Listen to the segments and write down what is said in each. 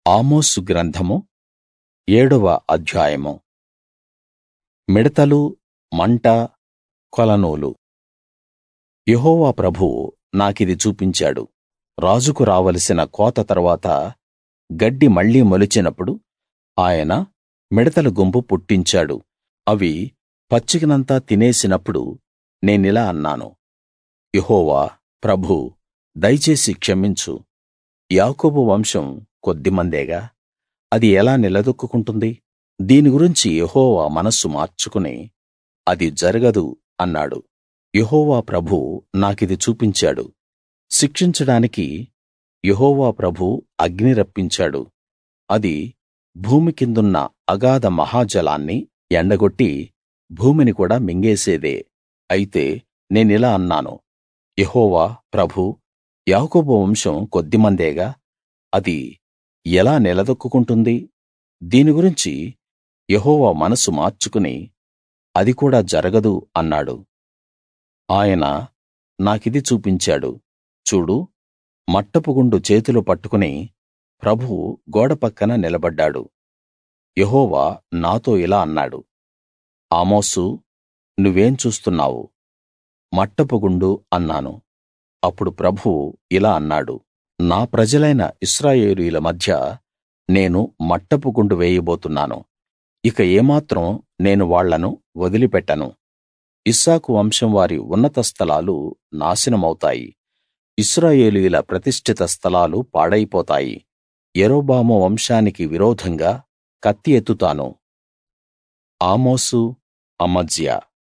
ఆమోసు గ్రంథము ఏడవ అధ్యాయము మిడతలు మంట కొలనూలు యెహోవా ప్రభువు నాకిది చూపించాడు రాజుకు రావలసిన కోత తరువాత గడ్డి మళ్ళీ మొలిచినప్పుడు ఆయన మిడతల గుంపు పుట్టించాడు అవి పచ్చికనంతా తినేసినప్పుడు నేనిలా అన్నాను యెహోవా ప్రభూ దయచేసి క్షమించు యాకోబు వంశం కొద్దిమందేగా అది ఎలా నిలదొక్కుకుంటుంది దీని గురించి యెహోవా మనస్సు మార్చుకుని అది జరగదు అన్నాడు యెహోవా ప్రభువు నాకిది చూపించాడు శిక్షించడానికి యెహోవా ప్రభువు అగ్ని రప్పించాడు అది భూమి కిందున్న అగాధ మహాజలాన్ని ఎండగొట్టి భూమిని కూడా మింగేసేదే అయితే నేనిలా అన్నాను యెహోవా ప్రభూ యాకోబు వంశం కొద్దిమందేగా అది ఎలా నిలదొక్కుకుంటుంది దీని గురించి యెహోవా మనస్సు మార్చుకుని అది కూడా జరగదు అన్నాడు ఆయన నాకిది చూపించాడు చూడు మట్టపుగుండు చేతిలో పట్టుకుని ప్రభువు గోడ పక్కన నిలబడ్డాడు యెహోవా నాతో ఇలా అన్నాడు ఆమోసూ నువ్వేం చూస్తున్నావు మట్టపుగుండు అన్నాను అప్పుడు ప్రభువు ఇలా అన్నాడు నా ప్రజలైన ఇశ్రాయేలీయుల మధ్య నేను మట్టపు గుండు వేయబోతున్నాను ఇక ఏమాత్రం నేను వాళ్ళను వదిలిపెట్టను ఇస్సాకు వంశం వారి ఉన్నత స్థలాలు నాశనమౌతాయి ఇశ్రాయేలీయుల ప్రతిష్ఠిత స్థలాలు పాడైపోతాయి యరొబాము వంశానికి విరోధంగా కత్తి ఎత్తుతాను ఆమోసు అమజ్యా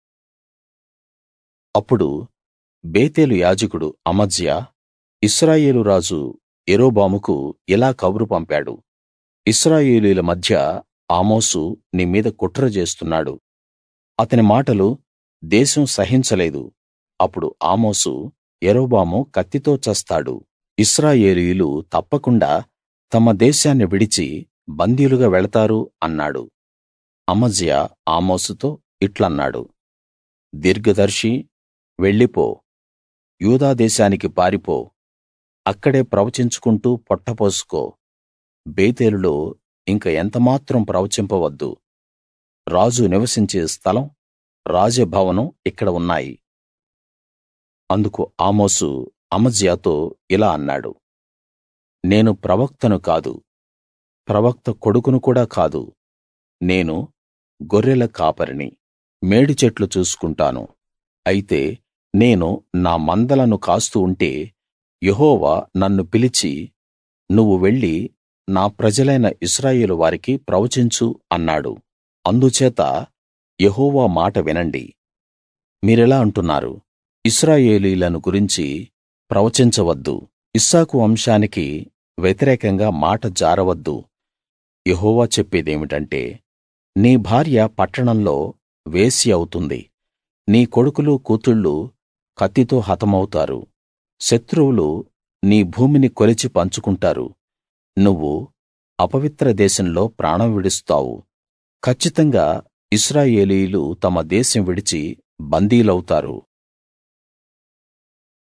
అప్పుడు బేతేలు యాజకుడు అమజ్యా ఇశ్రాయేలు రాజు యరొబాముకు ఇలా కబురు పంపాడు ఇశ్రాయేలీయుల మధ్య ఆమోసు నీ మీద కుట్ర చేస్తున్నాడు అతని మాటలు దేశం సహించలేదు అప్పుడు ఆమోసు యరొబాము కత్తితో చస్తాడు ఇశ్రాయేలీయులు తప్పకుండా తమ దేశాన్ని విడిచి బందీలుగా వెళతారు అన్నాడు అమజ్యా ఆమోసుతో ఇట్లన్నాడు దీర్ఘదర్శి వెళ్ళిపో యూదా దేశానికి పారిపో అక్కడే ప్రవచించుకుంటూ పొట్టపోసుకో బేతేలులో ఇంక ఎంతమాత్రం ప్రవచింపవద్దు రాజు నివసించే స్థలం రాజభవనం ఇక్కడ ఉన్నాయి అందుకు ఆమోసు అమజ్యాతో ఇలా అన్నాడు నేను ప్రవక్తను కాదు ప్రవక్త కొడుకును కూడా కాదు నేను గొర్రెల కాపరిని మేడి చెట్లు చూసుకుంటాను అయితే నేను నా మందలను కాస్తూ ఉంటే యెహోవా నన్ను పిలిచి నువ్వు వెళ్లి నా ప్రజలైన ఇశ్రాయేలు వారికి ప్రవచించు అన్నాడు అందుచేత యెహోవా మాట వినండి మీరిలా అంటున్నారు ఇశ్రాయేలీయులను గురించి ప్రవచించవద్దు ఇస్సాకు వంశానికి వ్యతిరేకంగా మాట జారవద్దు యెహోవా చెప్పేదేమిటంటే నీ భార్య పట్టణంలో వేశ్య అవుతుంది నీ కొడుకులు కూతుళ్ళు కత్తితో హతమౌతారు శత్రువులు నీ భూమిని కొలిచి పంచుకుంటారు నువ్వు అపవిత్ర దేశంలో ప్రాణం విడుస్తావు కచ్చితంగా ఇశ్రాయేలీయులు తమ దేశం విడిచి బందీలవుతారు